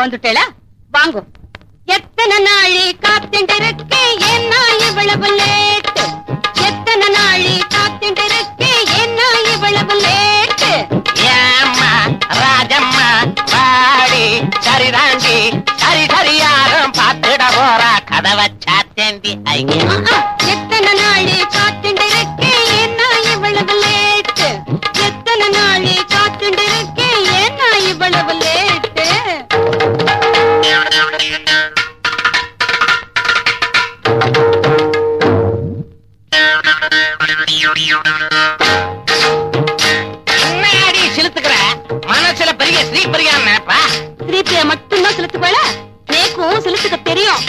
வந்துட்டேளா வாங்கோ எத்தனை நாளி காத்துண்டிருக்கு என்ன இவ்வளவு லேட்டு எத்தனை நாளி காத்துண்டிருக்கு என்ன இவ்வளவு லேட்டு ஏம்மா ராஜம்மா வாடி சரிதாண்டி சரி சரி யாரும் பார்த்துட போறா கதவை சாத்தேண்டி ஐயா எத்தனை நாளி காத்துண்டிருக்கு என்ன இவ்வளவு லேட்டு எத்தனை நாளி காத்துண்டிருக்கு என்ன இவ்வளவு லேட்டு என்னடி சிலுத்துக்கிற மனசுல பெரிய ஸ்ரீ பெரியா நினைப்பா திருப்பிய மட்டும்தான் செலுத்து போல நேக்கும் செலுத்துக்க தெரியும்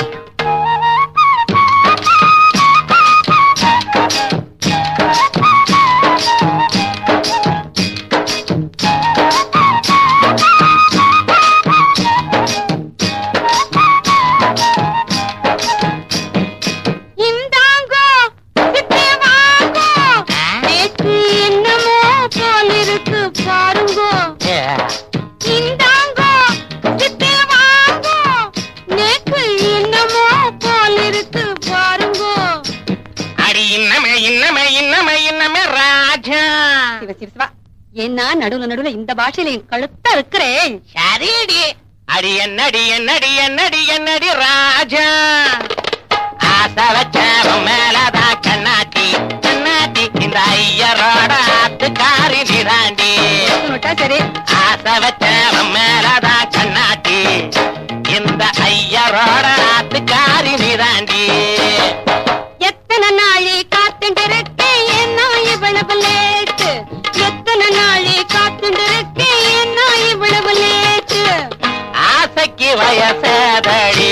இந்தாங்கோ, சிப்பி வாங்கோ. நேத்து என்னமோ போல் இருக்கு பாருங்கோ இந்தாங்கோ, சிப்பி வாங்கோ. நேத்து என்னமோ போல் இருக்கு பாருங்கோ அடி இன்னமே இன்னமே இன்னமே இன்னமே ராஜா சிவ சிவ சிவா என்ன நடுவுல நடுவுல இந்த பாஷையில என் கழுத்தா இருக்கிறேன் சரிடி அடி என்னடி என்னடி என்னடி என்னடி ராஜா ஆசை வச்சவன் மேலதான் கண்ணாட்டி கண்ணாட்டி இந்த ஐயரோட ஆத்துக்காரி நிதாண்டி விட்டா சரி ஆசை வச்சவன் மேலதான் கண்ணாட்டி இந்த ஐயரோட ஆத்துக்காரி நிதாண்டி எத்தனை நாளி காத்துண்டிருக்கு என்ன இவ்வளவு லேட்டு எத்தனை நாளி காத்துண்டிருக்கு என்ன இவ்வளவு லேட்டு ஆசைக்கு வயசேதடி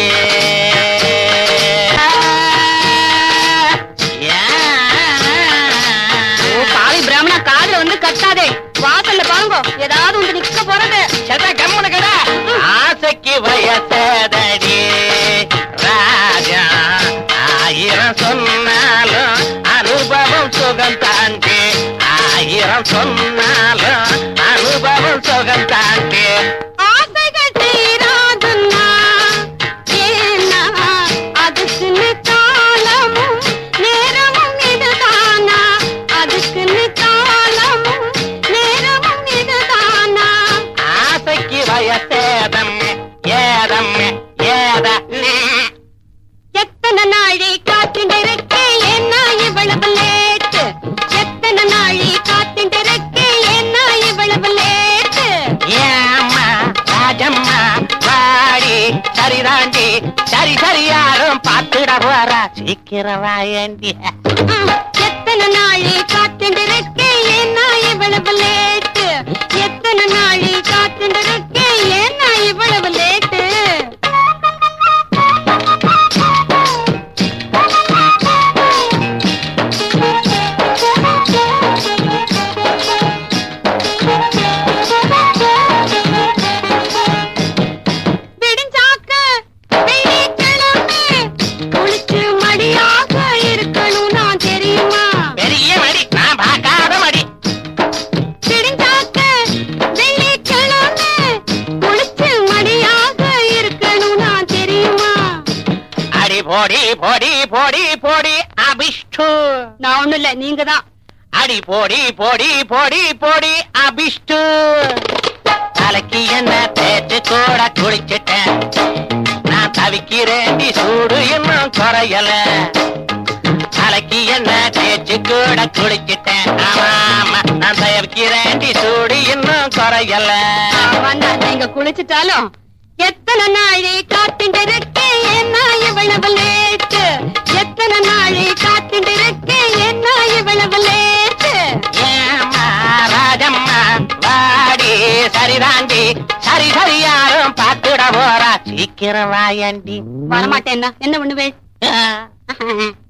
ஓ பாவி பிராமணா காதுல வந்து கட்டாதே வாசல்ல பாருங்க ஏதாவது வந்து நிக்க போறது ஆசைக்கு வயசேதடி ராஜா ஆயிரம் சொன்னாலும் அனுபவம் சுகம் தாண்டி ஆயிரம் சொன்னாலும் அனுபவம் சுகம் தாண்டி ஆசைகள் தீராதுன்னா ஏன்னா அதுக்குன்னு காலமும் நேரமும் இதுதானா அதுக்குன்னு காலமும் நேரமும் இதுதானா ஆசைக்கு வயசேதம் ஏதம் ஏத எத்தனை நாழி காத்துண்டிருக்கு என்ன இவ்வளவு லேட்டு எத்தனை நாழி காத்துண்டிருக்கு என்ன இவ்வளவு லேட்டு ஏம்மா ராஜம்மா வாடி சரிதாண்டி சரி சரி யாரும் பார்த்துட போறா சீக்கிரம் வாயண்டி ம், எத்தனை நாழி காத்துண்டிருக்கு என்ன இவ்வளவு லேட்டு எத்தனை நாழி காத்துண்டிருக்கு என்ன இவ்வளவு லேட்டு விடிஞ்சாக்க வெள்ளிக்கிழமை குளிச்சு மடியாக இருக்கணும் நான் தெரியுமா பெரிய மடி நான் பார்க்காத மடி விடிஞ்சாக்க வெள்ளிக்கிழமை குளிச்சு மடியாக இருக்கணும் நான் தெரியுமா அடி போடி போடி போடி போடி அபிஷ்டு நான் ஒண்ணும் இல்ல நீங்க தான் அடி போடி போடி போடி போடி அபிஷ்டு தலைக்கு என்ன தேய்ச்சு கூட குளிச்சிட்டேன் நான் தவிக்கிறேன் சூடு இன்னும் குறையல தலைக்கு என்ன தேய்ச்சு கூட குளிச்சிட்டேன் ஆமா ஆமா நான் தவிக்கிறேன் சூடு இன்னும் குறையல வந்தா நீங்க குளிச்சிட்டாலும் எத்தனை நாளி காத்துட்டு இருக்கு என்ன இவ்வளவு லேட்டு எத்தனை நாளி காத்துட்டு இருக்கு என்ன இவ்வளவு லேட்டு ஏம்மா ராஜம்மா வாடி சரிதாண்டி சரி சரி யாரும் பார்த்துட போறா சீக்கிரம் வாயண்டி வரமாட்டேன்னா என்ன பண்ணுவேன் ஆ.